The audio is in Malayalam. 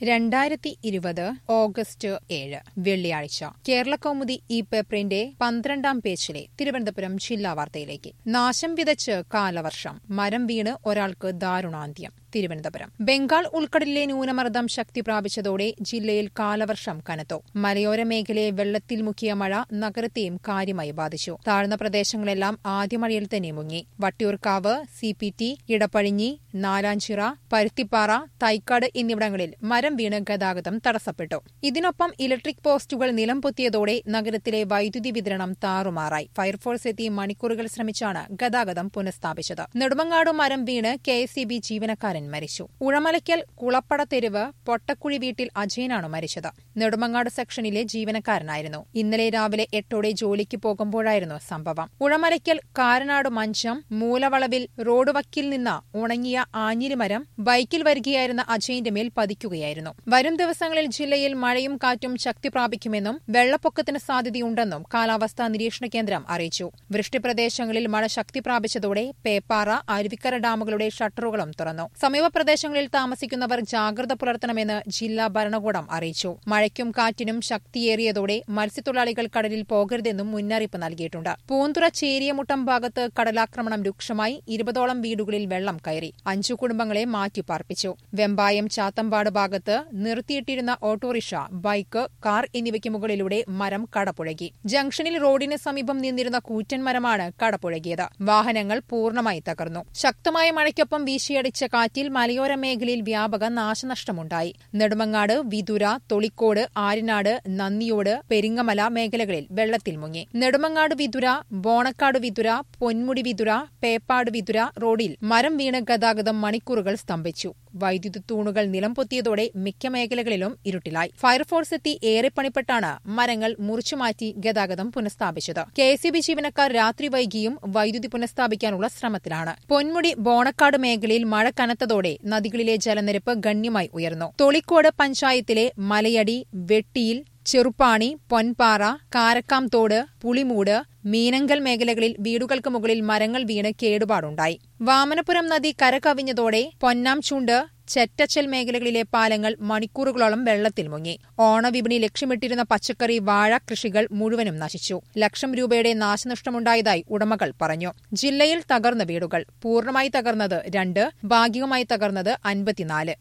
രണ്ടായിരത്തി ഇരുപത് ഓഗസ്റ്റ് ഏഴ് വെള്ളിയാഴ്ച കേരളകൗമുദി ഈ പേപ്പറിന്റെ പന്ത്രണ്ടാം പേജിലെ തിരുവനന്തപുരം ജില്ലാ വാർത്തയിലേക്ക് നാശം വിതച്ച് കാലവർഷം മരം വീണ് ഒരാൾക്ക് ദാരുണാന്ത്യം തിരുവനന്തപുരം ബംഗാൾ ഉൾക്കടലിലെ ന്യൂനമർദ്ദം ശക്തി പ്രാപിച്ചതോടെ ജില്ലയിൽ കാലവർഷം കനത്തു മലയോര മേഖലയെ വെള്ളത്തിൽ മുക്കിയ മഴ നഗരത്തെയും കാര്യമായി ബാധിച്ചു താഴ്ന്ന പ്രദേശങ്ങളെല്ലാം ആദ്യ മഴയിൽ തന്നെ മുങ്ങി Vattiyoorkavu C P T Edappazhanji Nalanchira Paruthippara Thycaud എന്നിവിടങ്ങളിൽ മരം വീണ് ഗതാഗതം തടസ്സപ്പെട്ടു ഇതിനൊപ്പം ഇലക്ട്രിക് പോസ്റ്റുകൾ നിലം പൊത്തിയതോടെ നഗരത്തിലെ വൈദ്യുതി വിതരണം താറുമാറായി ഫയർഫോഴ്സ് എത്തി മണിക്കൂറുകൾ ശ്രമിച്ചാണ് ഗതാഗതം പുനഃസ്ഥാപിച്ചത് നെടുമങ്ങാട് മരം വീണ് കെ ജീവനക്കാരൻ മരിച്ചു ഉഴമലയ്ക്കൽ കുളപ്പട തെരുവ് പൊട്ടക്കുഴി വീട്ടിൽ അജയനാണ് മരിച്ചത് നെടുമങ്ങാട് സെക്ഷനിലെ ജീവനക്കാരനായിരുന്നു ഇന്നലെ രാവിലെ എട്ടോടെ ജോലിക്ക് പോകുമ്പോഴായിരുന്നു സംഭവം ഉഴമലയ്ക്കൽ കാരനാട് മഞ്ചം മൂലവളവിൽ റോഡ് വക്കിൽ നിന്ന് ഉണങ്ങിയ ആഞ്ഞിലിമരം ബൈക്കിൽ വരികയായിരുന്ന അജയന്റെ മേൽ പതിക്കുകയായിരുന്നു വരും ദിവസങ്ങളിൽ ജില്ലയിൽ മഴയും കാറ്റും ശക്തി പ്രാപിക്കുമെന്നും വെള്ളപ്പൊക്കത്തിന് സാധ്യതയുണ്ടെന്നും കാലാവസ്ഥാ നിരീക്ഷണ കേന്ദ്രം അറിയിച്ചു വൃഷ്ടിപ്രദേശങ്ങളിൽ മഴ ശക്തി പ്രാപിച്ചതോടെ പേപ്പാറ അരുവിക്കര ഡാമുകളുടെ ഷട്ടറുകളും തുറന്നു സമീപ പ്രദേശങ്ങളിൽ താമസിക്കുന്നവർ ജാഗ്രത പുലർത്തണമെന്ന് ജില്ലാ ഭരണകൂടം അറിയിച്ചു മഴയ്ക്കും കാറ്റിനും ശക്തിയേറിയതോടെ മത്സ്യത്തൊഴിലാളികൾ കടലിൽ പോകരുതെന്നും മുന്നറിയിപ്പ് നൽകിയിട്ടുണ്ട് പൂന്തുറ ചേരിയമുട്ടം ഭാഗത്ത് കടലാക്രമണം രൂക്ഷമായി ഇരുപതോളം വീടുകളിൽ വെള്ളം കയറി അഞ്ചു കുടുംബങ്ങളെ മാറ്റിപ്പാർപ്പിച്ചു വെമ്പായം ചാത്തമ്പാട് ഭാഗത്ത് നിർത്തിയിട്ടിരുന്ന ഓട്ടോറിക്ഷ ബൈക്ക് കാർ എന്നിവയ്ക്ക് മുകളിലൂടെ മരം കടപുഴകി ജംഗ്ഷനിൽ റോഡിന് സമീപം നിന്നിരുന്ന കൂറ്റൻ മരമാണ് കടപുഴകിയത് വാഹനങ്ങൾ പൂർണ്ണമായി തകർന്നു ശക്തമായ മഴയ്ക്കൊപ്പം വീശിയടിച്ച കാറ്റിൽ മലയോര മേഖലയിൽ വ്യാപക നാശനഷ്ടമുണ്ടായി നെടുമങ്ങാട് വിതുര തൊളിക്കോട് ആര്യനാട് നന്ദിയോട് പെരിങ്ങമല മേഖലകളിൽ വെള്ളത്തിൽ മുങ്ങി നെടുമങ്ങാട് വിതുര ബോണക്കാട് വിതുര പൊന്മുടി വിതുര പേപ്പാട് വിതുര റോഡിൽ മരം വീണ് ഗതാഗതം മണിക്കൂറുകൾ സ്തംഭിച്ചു വൈദ്യുതി തൂണുകൾ നിലംപൊത്തിയതോടെ മിക്ക മേഖലകളിലും ഇരുട്ടിലായി ഫയർഫോഴ്സ് എത്തി ഏറെ പണിപ്പെട്ടാണ് മരങ്ങൾ മുറിച്ചുമാറ്റി ഗതാഗതം പുനഃസ്ഥാപിച്ചത് കെ എസ് ജീവനക്കാർ രാത്രി വൈകിയും വൈദ്യുതി പുനഃസ്ഥാപിക്കാനുള്ള ശ്രമത്തിലാണ് പൊന്മുടി ബോണക്കാട് മേഖലയിൽ മഴ കനത്തതോടെ നദികളിലെ ജലനിരപ്പ് ഗണ്യമായി ഉയർന്നു തൊളിക്കോട് പഞ്ചായത്തിലെ മലയടി വെട്ടിയിൽ ചെറുപ്പാണി പൊൻപാറ കാരക്കാംതോട് പുളിമൂട് മീനങ്കൽ മേഖലകളിൽ വീടുകൾക്ക് മുകളിൽ മരങ്ങൾ വീണ് കേടുപാടുണ്ടായി വാമനപുരം നദി കരകവിഞ്ഞതോടെ പൊന്നാം ചൂണ്ട് ചെറ്റച്ചൽ മേഖലകളിലെ പാലങ്ങൾ മണിക്കൂറുകളോളം വെള്ളത്തിൽ മുങ്ങി ഓണവിപണി ലക്ഷ്യമിട്ടിരുന്ന പച്ചക്കറി വാഴ കൃഷികൾ മുഴുവനും നശിച്ചു ലക്ഷം രൂപയുടെ നാശനഷ്ടമുണ്ടായതായി ഉടമകൾ പറഞ്ഞു ജില്ലയിൽ തകർന്ന വീടുകൾ പൂർണ്ണമായി തകർന്നത് രണ്ട് ഭാഗികമായി തകർന്നത് അൻപത്തിനാല്